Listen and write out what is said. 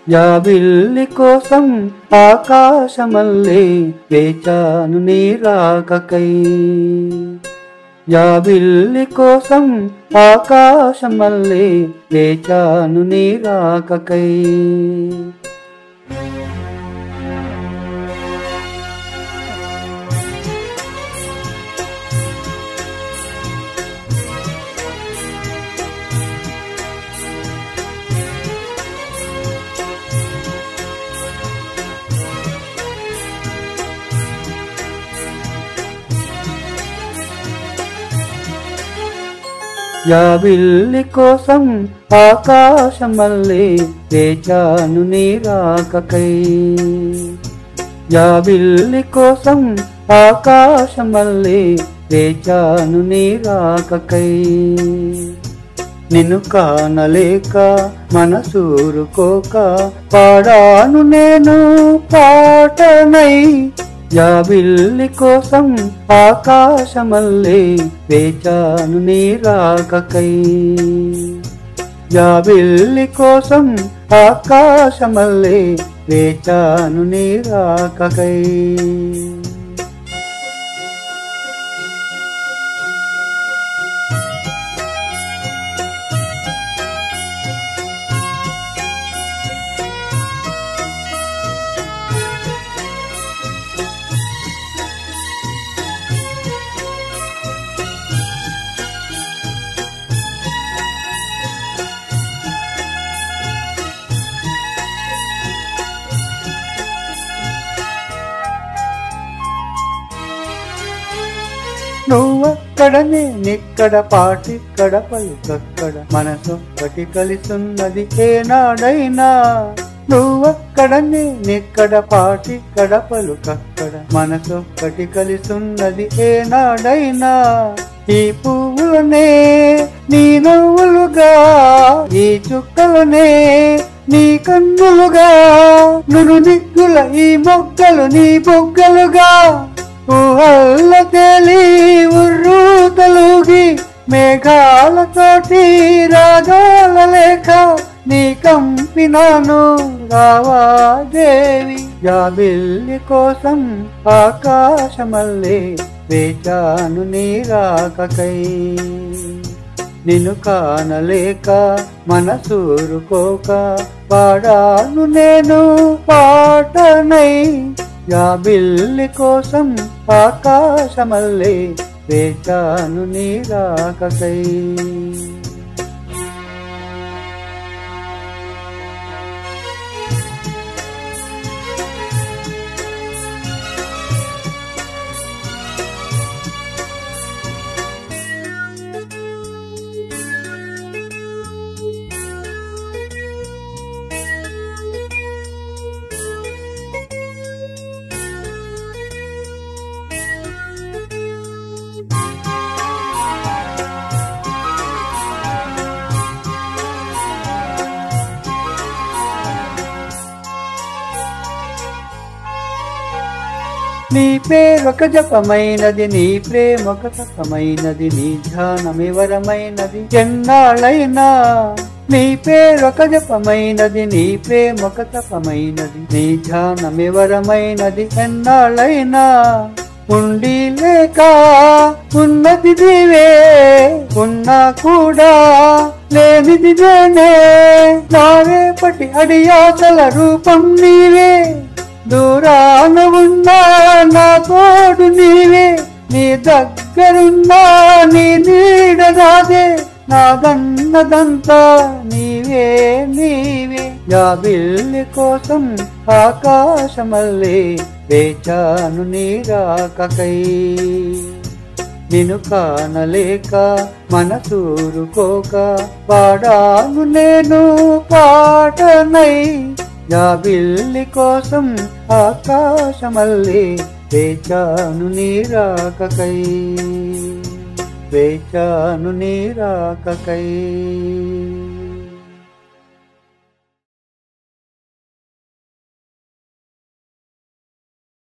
యాబిల్లి కోసం ఆకాశమల్లే వేచాను నీ రాకకై యాబిల్లి కోసం ఆకాశమల్లే వేచాను నీ రాకకై యాబిల్లి కోసం ఆకాశమల్లే వేచాను నీ రాకకై యాబిల్లి కోసం ఆకాశమల్లే వేచాను నీ రాకకై నిన్ను కానలేక మనసూరుకోక పాడాను నేను పాటనై యాబిల్లి కోసం ఆకాశమల్లే వేచాను నీ రాకకై యాబిల్లి కోసం ఆకాశమల్లే వేచాను నీ రాకకై నువ్వక్కడనే నిక్కడ పాటిక్కడ పలుకక్కడ మనసొక్కటి కలిసున్నది ఏనాడైనా నువ్వక్కడనే నిక్కడ పాటిక్కడ పలుకక్కడ మనసొక్కటి కలిసున్నది ఏనాడైనా ఈ పువ్వులనే నీ నవ్వులుగా ఈ చుక్కలనే నీ కన్నులుగా నును దిక్కుల ఈ మొక్కలు నీ బొగ్గలుగా ఊహల్ల తేలి ఉర్రు తలుగి మేఘాలతోటి రాగాల లేఖ నీ కంపినాను రావాదేవి జాబిల్లి కోసం ఆకాశమల్లే వేచాను నీ రాకకై నిన్ను కానలేక మనసూరుకోక పాడాను నేను పాటనై యాబిల్లి కోసం ఆకాశమల్లే వేచాను నీ రాకకై నీ పేరొక జపమైనది నీ ప్రేమొక తపమైనది నీ ధ్యానమివరమైనది ఎన్నాళ్ళైనా నీ పేరొక జపమైనది నీ ప్రేమొక తపమైనది నీ ధ్యానమివరమైనది ఎన్నాళ్ళైనా ఉండి లేక ఉన్నది నీవే ఉన్నా కూడా లేనిది నేనే నా రేపటి అడియాసల రూపం నీవే దూరాన ఉన్నా నా తోడు నీవే నీ దగ్గరున్నా నీ నీడ నాదే నాదన్నదంతా నీవే నీవే జాబిల్లి కోసం ఆకాశమల్లే వేచాను నీ రాకకై నిన్ను కానలేక మనసూరుకోక పాడాను నేను పాటనై జాబిల్లి కోసం ఆకాశమల్లే వేచాను నీ రాకకై వేచాను నీ రాకకై